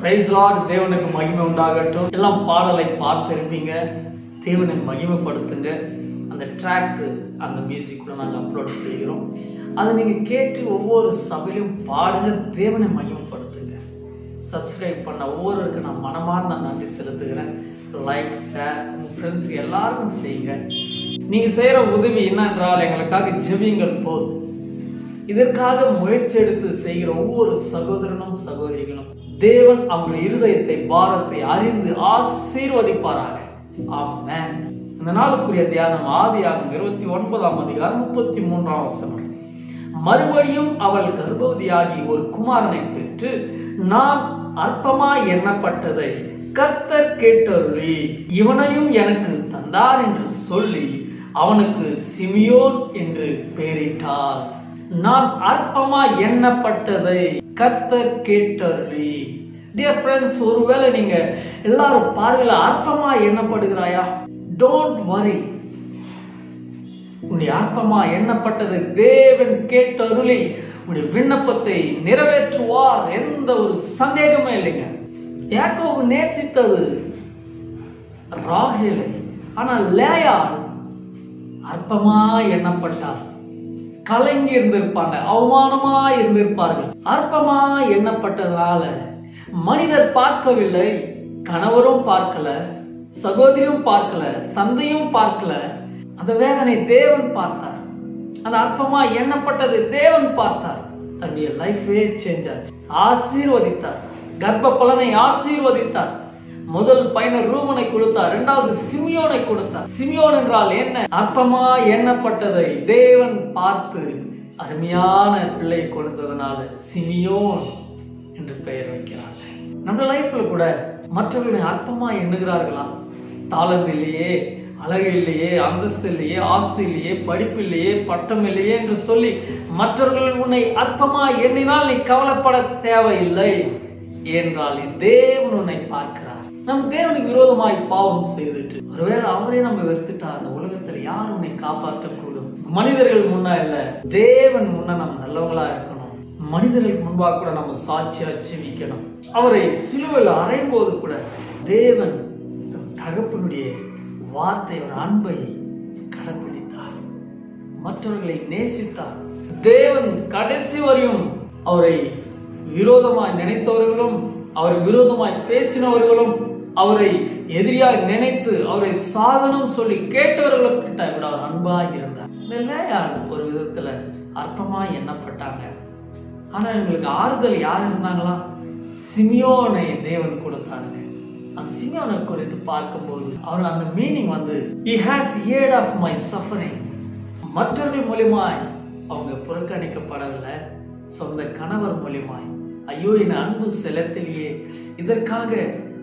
price Lord தேவனுக்கு மகிமை உண்டாகட்டும் எல்லாம் பாடலை பார்த்திருப்பீங்க தேவனை மகிமைப்படுத்துங்க அந்த ட்ராக்கு அந்த மியூசிக் கூட நாங்கள் அப்லோட் செய்கிறோம் அதை நீங்கள் கேட்டு ஒவ்வொரு சபையிலும் பாடுங்க தேவனை மகிமைப்படுத்துங்க சப்ஸ்கிரைப் பண்ண ஒவ்வொருவருக்கும் நான் மனமார்ந்த நன்றி செலுத்துகிறேன் லைக் ஷேர் உங்கள் ஃப்ரெண்ட்ஸுக்கு எல்லாருக்கும் செய்யுங்க நீங்கள் செய்கிற உதவி என்னென்றால் எங்களுக்காக ஜெபியுங்கள் போதும் இதற்காக முயற்சி எடுத்து செய்கிற ஒவ்வொரு சகோதரனும் சகோதரிகளும் தேவன் அவங்களுடைய இருதயத்தை பாரத்தை அறிந்து ஆசீர்வதிப்பாராக ஆமென் இந்த நாளுக்குரிய தியானம் ஆதியாகும் இருபத்தி ஒன்பதாம் அதிகாரம் முப்பத்தி மூன்றாம் வசனம் மறுபடியும் அவள் கர்ப்பவதியாகி ஒரு குமாரனை பெற்று நான் அற்பமாய் எண்ணப்பட்டதை கர்த்தர் கேட்டருளி இவனையும் எனக்கு தந்தார் என்று சொல்லி அவனுக்கு சிமியோன் என்று பெயரிட்டார் நான் அற்பமா எண்ணப்பட்டதை கர்த்தர் கேட்டருளி டியர் ஃப்ரெண்ட்ஸ் ஒருவேளை நீங்க எல்லாரும் பார்வையில அற்பமா எண்ணப்படுகிறாயா டோன்ட் வரி உன்னுடைய அற்பமா எண்ணப்பட்டது தேவன் கேட்டருளி உன்னுடைய விண்ணப்பத்தை நிறைவேற்றுவார் எந்த ஒரு சந்தேகமே இல்லைங்க யாக்கோபு நேசித்தது ராகேலை ஆனால் லேயாள் அற்பமா எண்ணப்பட்டார் கலங்கி இருந்திருப்பாங்க அவமானமா இருந்திருப்பார்கள் அற்பமா எண்ணப்பட்டதால மனிதர் பார்க்கவில்லை கணவரும் பார்க்கல சகோதரியும் பார்க்கல தந்தையும் பார்க்கல அந்த வேதனை தேவன் பார்த்தார் அந்த அற்பமா எண்ணப்பட்டது தேவன் பார்த்தார் தன்னுடைய லைஃபே சேஞ்ச் ஆச்சு ஆசீர்வதித்தார் கர்ப்ப பலனை ஆசீர்வதித்தார் முதல் பையனை ரூமனை கொடுத்தார் இரண்டாவது சிமியோனை கொடுத்தார் சிமியோன் என்றால் என்ன அற்பமா எண்ணப்பட்டதை தேவன் பார்த்து அருமையான பிள்ளை கொடுத்ததுனால சிமியோன் என்று பெயர் வைக்கிறாங்க நம்ம லைஃப்ல கூட மற்றவர்களை அற்பமா எண்ணுகிறார்களா தாளந்து இல்லையே அழகு இல்லையே அந்தஸ்து இல்லையே ஆஸ்தி இல்லையே படிப்பு இல்லையே பட்டம் இல்லையே என்று சொல்லி மற்றவர்கள் உன்னை அற்பமா எண்ணினால் நீ கவலைப்பட தேவையில்லை என்றால் தேவன் உன்னை பார்க்கிறார் நம்ம தேவனுக்கு விரோதமாய் பாவம் செய்துட்டு ஒருவேளை அவரே நம்ம வெறுத்துட்டா அந்த உலகத்துல யார் உன்னை காப்பாற்றக்கூடும் மனிதர்கள் முன்னா இல்ல தேவன் முன்ன நம்ம நல்லவங்களா இருக்கணும் மனிதர்களுக்கு முன்பாக கூட நம்ம சாட்சியா ஜீவிக்கணும் அவரை சிலுவையில் அறையும் போது கூட தேவன் தன் தகப்பனுடைய வார்த்தை ஒரு அன்பை கடைபிடித்தார் மற்றவர்களை நேசித்தார் தேவன் கடைசி வரையும் அவரை விரோதமாய் நினைத்தவர்களும் அவரை விரோதமாய் பேசினவர்களும் அவரை எதிரியாய் நினைத்து அவரை சாதனம் சொல்லி கேட்டவர்கள்கிட்ட விட அவர் அன்பாய் இருந்தார் இந்த லேயாள் ஒரு விதத்துல அற்பமா எண்ணப்பட்டாங்க ஆனா இவங்களுக்கு ஆறுதல் யார் இருந்தாங்களா சிமியோனை தேவன் கொடுத்தாருங்க அந்த சிமியோனை குறித்து பார்க்கும்போது அவர் அந்த மீனிங் வந்து he has heard of my suffering மற்றவர்கள் மூலியமாய் அவங்க புறக்கணிக்கப்படவில்லை சொந்த கணவர் மூலியமாய் ஐயோ என் அன்பு செலுத்தலையே இதற்காக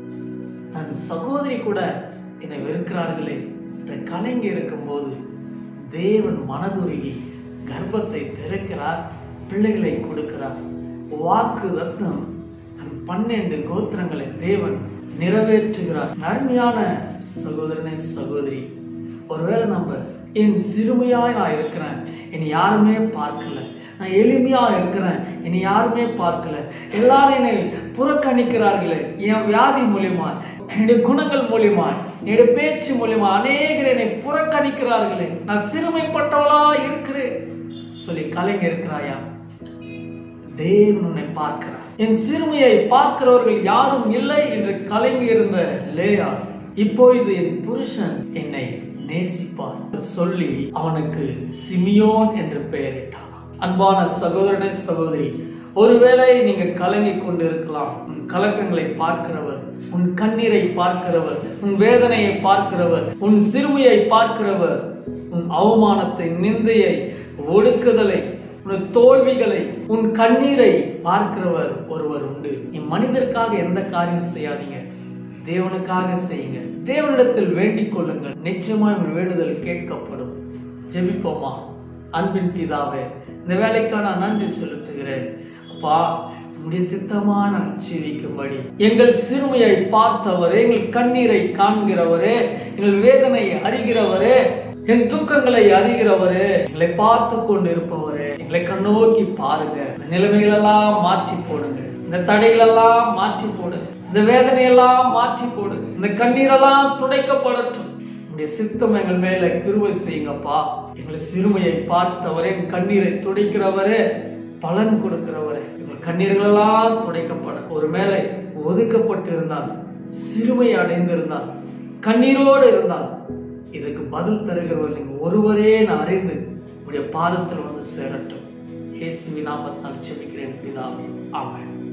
தன் சகோதரி கூட என்னை வெறுக்கிறார்களே என்ற கலங்கி இருக்கும்போது தேவன் மனதுருகி கர்ப்பத்தை திறக்கிறார் பிள்ளைகளை கொடுக்கிறார் வாக்கு ரத்தம் தன் பன்னெண்டு கோத்திரங்களை தேவன் நிறைவேற்றுகிறார் அருமையான சகோதரனே சகோதரி ஒருவேளை நம்ம என் சிறுமையாய் நான் இருக்கிறேன் என்னை யாருமே பார்க்கல நான் எளிமையா இருக்கிறேன் என்னை யாருமே பார்க்கல எல்லாரும் என்னை புறக்கணிக்கிறார்களே என் வியாதி மூலியமா என்னுடைய குணங்கள் மூலியமா என்னுடைய பேச்சு மூலியமா அநேகர் என்னை புறக்கணிக்கிறார்களே நான் சிறுமைப்பட்டவளா இருக்கிறேன் சொல்லி கலைஞர் இருக்கிறாயா தேவன் உன்னை பார்க்கிறார் என் சிறுமையை பார்க்கிறவர்கள் யாரும் இல்லை என்று கலங்கி இருந்த லேயா இப்பொழுது என் புருஷன் என்னை நேசிப்பார் சொல்லி அவனுக்கு சிமியோன் என்று பெயரிட்டான் அன்பான சகோதரனே சகோதரி ஒருவேளை நீங்க கலங்கி கொண்டு இருக்கலாம் உன் கலக்கங்களை பார்க்கிறவர் உன் கண்ணீரை பார்க்கிறவர் உன் வேதனையை பார்க்கிறவர் உன் சிறுமையை பார்க்கிறவர் உன் அவமானத்தை நிந்தையை ஒடுக்குதலை உன் தோல்விகளை உன் கண்ணீரை பார்க்கிறவர் ஒருவர் உண்டு நீ மனிதருக்காக எந்த காரியம் செய்யாதீங்க தேவனுக்காக செய்யுங்க தேவனிடத்தில் வேண்டிக் கொள்ளுங்கள் நிச்சயமாய் உங்கள் வேண்டுதல் கேட்கப்படும் ஜெபிப்போமா அன்பின் பிதாவே இந்த வேலைக்காக நான் நன்றி செலுத்துகிறேன் அப்பா உம்முடைய சித்தமா நான் ஜீவிக்கும்படி எங்கள் சிறுமையை பார்த்தவரே எங்கள் கண்ணீரை காண்கிறவரே எங்கள் வேதனையை அறிகிறவரே என் துக்கங்களை அறிகிறவரே எங்களை பார்த்து கொண்டு இருப்பவரே எங்களை கண்ணோக்கி பாருங்க இந்த நிலைமைகளெல்லாம் மாற்றி போடுங்க இந்த தடைகளெல்லாம் மாற்றி போடுங்க இந்த வேதனையெல்லாம் மாற்றி போடு இந்த கண்ணீரெல்லாம் துடைக்கப்படட்டும் உடைய சித்தம் எங்கள் மேல கிருவை செய்யுங்கப்பா எங்களை சிறுமையை பார்த்தவரே என் கண்ணீரை துடைக்கிறவரே பலன் கொடுக்கிறவரே எங்கள் கண்ணீர்களெல்லாம் துடைக்கப்பட ஒரு மேலே ஒதுக்கப்பட்டு இருந்தால் சிறுமை அடைந்திருந்தால் கண்ணீரோடு இருந்தால் இதுக்கு பதில் தருகிறவர் நீங்க ஒருவரே நான் அறிந்து உடைய பாதத்தில் வந்து சேரட்டும் இயேசுவின் நாமத்தினால் செபிக்கிறேன் பிதாவே ஆமென்